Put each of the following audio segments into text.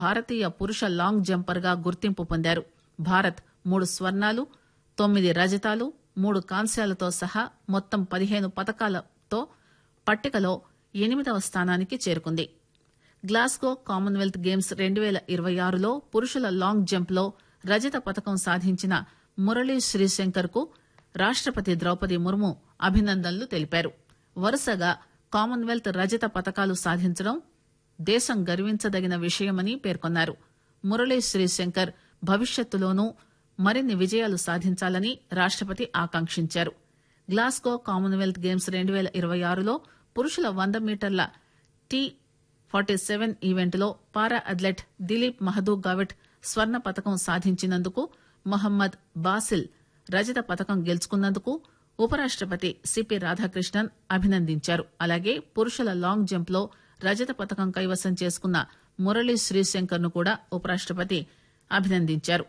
భారతీయ పురుష long jumper గా గుర్తింపు పొందారు భారత్ మూడు స్వర్ణాలు తొమ్మిది రజతాలు మూడు కాంస్యాలతో సహా మొత్తం పదిహేను పతకాలతో పట్టికలో ఎనిమిదవ స్థానానికి చేరుకుంది గ్లాస్గో కామన్వెల్త్ గేమ్స్ రెండు పేల ఇరవై ఆరులో పురుషుల లాంగ్ జంప్ లో రజత పతకం సాధించిన మురళీ శ్రీశంకర్ కు రాష్టపతి ద్రౌపది ముర్ము అభినందనలు తెలిపారు వరుసగా కామన్వెల్త్ రజత పతకాలు సాధించడం దేశం గర్వించదగిన విషయమని పేర్కొన్నారు మురళీ శ్రీశంకర్ భవిష్యత్తులోనూ మరిన్ని విజయాలు సాధించాలని రాష్టపతి ఆకాంక్షించారు గ్లాస్గో కామన్వెల్త్ గేమ్స్ రెండు పేల ఇరవై ఆరులో పురుషుల వంద మీటర్ల టీ ఫార్టీ సెవెన్ ఈవెంట్లో పారా అథ్లెట్ దిలీప్ మహదూ గవిట్ స్వర్ణ పతకం సాధించినందుకు మొహమ్మద్ బాసిల్ రజత పతకం గెలుచుకున్నందుకు ఉపరాష్టపతి సిపి రాధాకృష్ణన్ అభినందించారు అలాగే పురుషుల లాంగ్ జంప్ లో రజత పతకం కైవసం చేసుకున్న మురళీ శ్రీశంకర్ ను కూడా ఉపరాష్టపతి అభినందించారు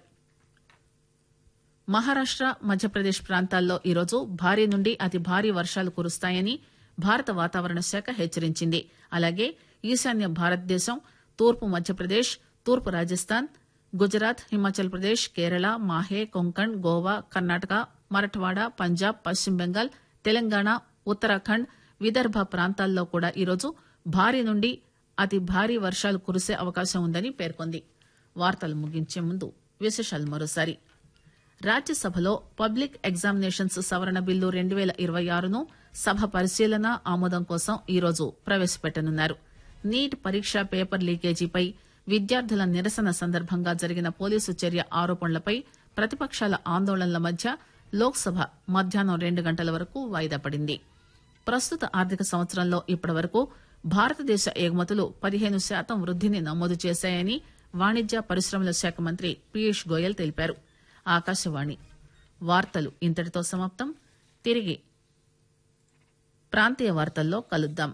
మహారాష్ట మధ్యప్రదేశ్ ప్రాంతాల్లో ఈరోజు భారీ నుండి అతి భారీ వర్షాలు కురుస్తాయని భారత వాతావరణ శాఖ హెచ్చరించింది అలాగే ఈశాన్య భారతదేశం తూర్పు మధ్యప్రదేశ్ తూర్పు రాజస్థాన్ గుజరాత్ హిమాచల్ ప్రదేశ్ కేరళ మాహే కొంకణ్ గోవా కర్ణాటక మరఠ్వాడ పంజాబ్ పశ్చిమ బెంగాల్ తెలంగాణ ఉత్తరాఖండ్ విదర్భ ప్రాంతాల్లో కూడా ఈరోజు భారీ నుండి అతి భారీ వర్షాలు కురిసే అవకాశం ఉందని పేర్కొంది వార్తలు ముగించే ముందు విశేషాలు మరోసారి రాజ్యసభలో పబ్లిక్ ఎగ్జామినేషన్స్ సవరణ బిల్లు రెండు పేల ఇరవై ఆరును సభ పరిశీలన ఆమోదం కోసం ఈరోజు ప్రవేశపెట్టనున్నారు నీట్ పరీక్ష పేపర్ లీకేజీపై విద్యార్థుల నిరసన సందర్భంగా జరిగిన పోలీసు చర్య ఆరోపణలపై ప్రతిపక్షాల ఆందోళనల మధ్య లోక్సభ మధ్యాహ్నం రెండు గంటల వరకు వాయిదా పడింది ప్రస్తుత ఆర్థిక సంవత్సరంలో ఇప్పటి వరకు భారతదేశ ఎగుమతులు పదిహేను శాతం వృద్దిని నమోదు చేశాయని వాణిజ్య పరిశ్రమల శాఖ మంత్రి పీయూష్ గోయల్ తెలిపారు ఆకాశవాణి వార్తలు ఇంతటితో సమాప్తం తిరిగి ప్రాంతీయ వార్తల్లో కలుద్దాం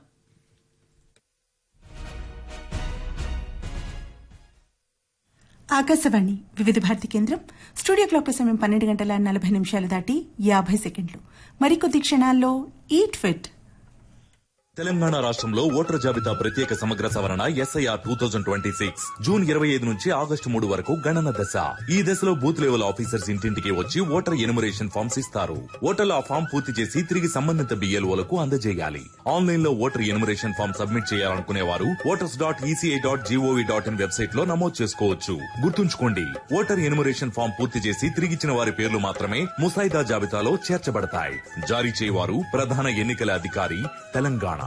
ఆకాశవాణి వివిధ భారతి కేంద్రం స్టూడియో క్లాక్ సమయం పన్నెండు గంటల నలభై నిమిషాలు దాటి యాభై సెకండ్లు మరికొద్ది క్షణాల్లో ఈట్ ఫిట్ తెలంగాణ రాష్ట్రంలో ఓటర్ జాబితా ప్రత్యేక సమగ్ర సవరణ S I R two thousand twenty six June ఇరవై ఐదు నుంచి ఆగస్టు మూడు వరకు గణన దశ ఈ దశలో బూత్ లెవెల్ ఆఫీసర్స్ ఇంటింటికి వచ్చి ఓటర్ ఎనుమరేషన్ ఫామ్స్ ఇస్తారు ఓటర్లు ఆ ఫామ్ పూర్తి చేసి తిరిగి సంబంధిత బిఎల్ఓలకు అందజేయాలి ఆన్లైన్ లో ఓటర్ ఎనుమరేషన్ ఫామ్ సబ్మిట్ చేయాలనుకునే వారు voters dot E C I dot G O V dot in website లో నమోదు చేసుకోవచ్చు గుర్తుంచుకోండి ఓటర్ ఎనుమరేషన్ ఫామ్ పూర్తి చేసి తిరిగిచ్చిన వారి పేర్లు మాత్రమే ముసాయిదా జాబితాలో చేర్చబడతాయి జారీ చేయవారు ప్రధాన ఎన్నికల అధికారి తెలంగాణ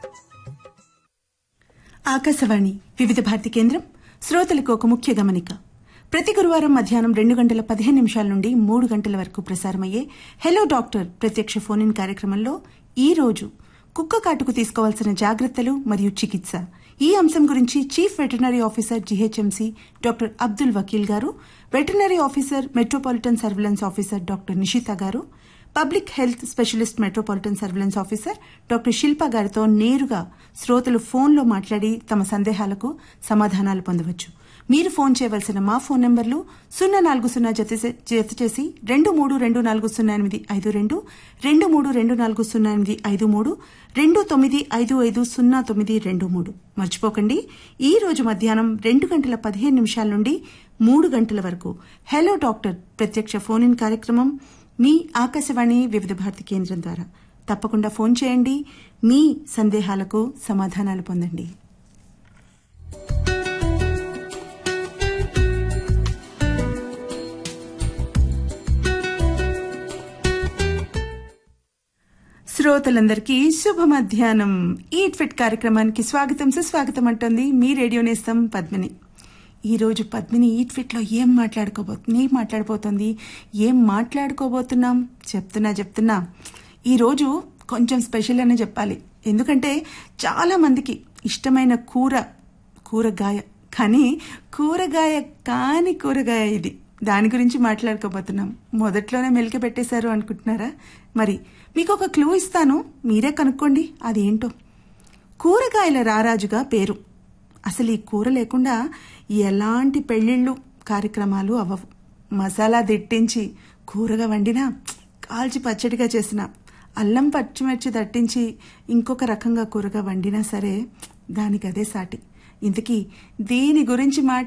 ఆకాశవాణి వివిధ భారతి కేంద్రం శ్రోతలకు ఒక ముఖ్య గమనిక ప్రతి గురువారం మధ్యాహ్నం రెండు గంటల పదిహేను నిమిషాల నుండి మూడు గంటల వరకు ప్రసారమయ్యే హెలో డాక్టర్ ప్రత్యక్ష ఫోన్ ఇన్ కార్యక్రమంలో ఈ రోజు కుక్క కాటుకు తీసుకోవాల్సిన జాగ్రత్తలు మరియు చికిత్స ఈ అంశం గురించి chief veterinary officer G H M C doctor Abdul Vakil గారు veterinary officer metropolitan surveillance officer doctor Nishitha గారు public health specialist metropolitan surveillance officer doctor Shilpa గారితో నేరుగా శ్రోతలు ఫోన్లో మాట్లాడి తమ సందేహాలకు సమాధానాలు పొందవచ్చు మీరు ఫోన్ చేయవలసిన మా ఫోన్ నంబర్లు సున్నా నాలుగు సున్నా జత జత చేసి రెండు మూడు రెండు నాలుగు సున్నా ఎనిమిది ఐదు రెండు రెండు మూడు రెండు నాలుగు సున్నా ఎనిమిది ఐదు మూడు రెండు తొమ్మిది ఐదు ఐదు సున్నా తొమ్మిది రెండు మూడు మర్చిపోకండి ఈ రోజు మధ్యాహ్నం రెండు గంటల పదిహేను నిమిషాల నుండి మూడు గంటల వరకు హెలో డాక్టర్ ప్రత్యక్ష ఫోన్ ఇన్ కార్యక్రమం మీ ఆకాశవాణి వివిధ భారతి కేంద్రం ద్వారా తప్పకుండా ఫోన్ చేయండి మీ సందేహాలకు సమాధానాలు పొందండి శ్రోతలందరికీ శుభ మధ్యాహ్నం ఈట్ ఫిట్ కార్యక్రమానికి స్వాగతం సుస్వాగతం అంటోంది మీ రేడియో నేస్తం పద్మిని ఈ రోజు పద్మిని ఈట్ ఫిట్ లో ఏం మాట్లాడుకోబోతుంది ఏం మాట్లాడబోతోంది ఏం మాట్లాడుకోబోతున్నాం చెప్తున్నా చెప్తున్నా ఈ రోజు కొంచెం స్పెషల్ అనే చెప్పాలి ఎందుకంటే చాలా మందికి ఇష్టమైన కూర కూరగాయ కానీ కూరగాయ కాని కూరగాయ ఇది దాని గురించి మాట్లాడుకోబోతున్నాం మొదట్లోనే మెలిక పెట్టేశారు అనుకుంటున్నారా మరి మీకు ఒక క్లూ ఇస్తాను మీరే కనుక్కోండి అదేంటో కూరగాయల రారాజుగా పేరు అసలు ఈ కూర లేకుండా ఎలాంటి పెళ్లిళ్ళు కార్యక్రమాలు అవ్వవు మసాలా దిట్టించి కూరగా వండినా కాల్చి పచ్చడిగా చేసిన అల్లం పచ్చిమిర్చి దట్టించి ఇంకొక రకంగా కూరగా వండినా సరే దానికి అదే సాటి ఇంతకీ దేని గురించి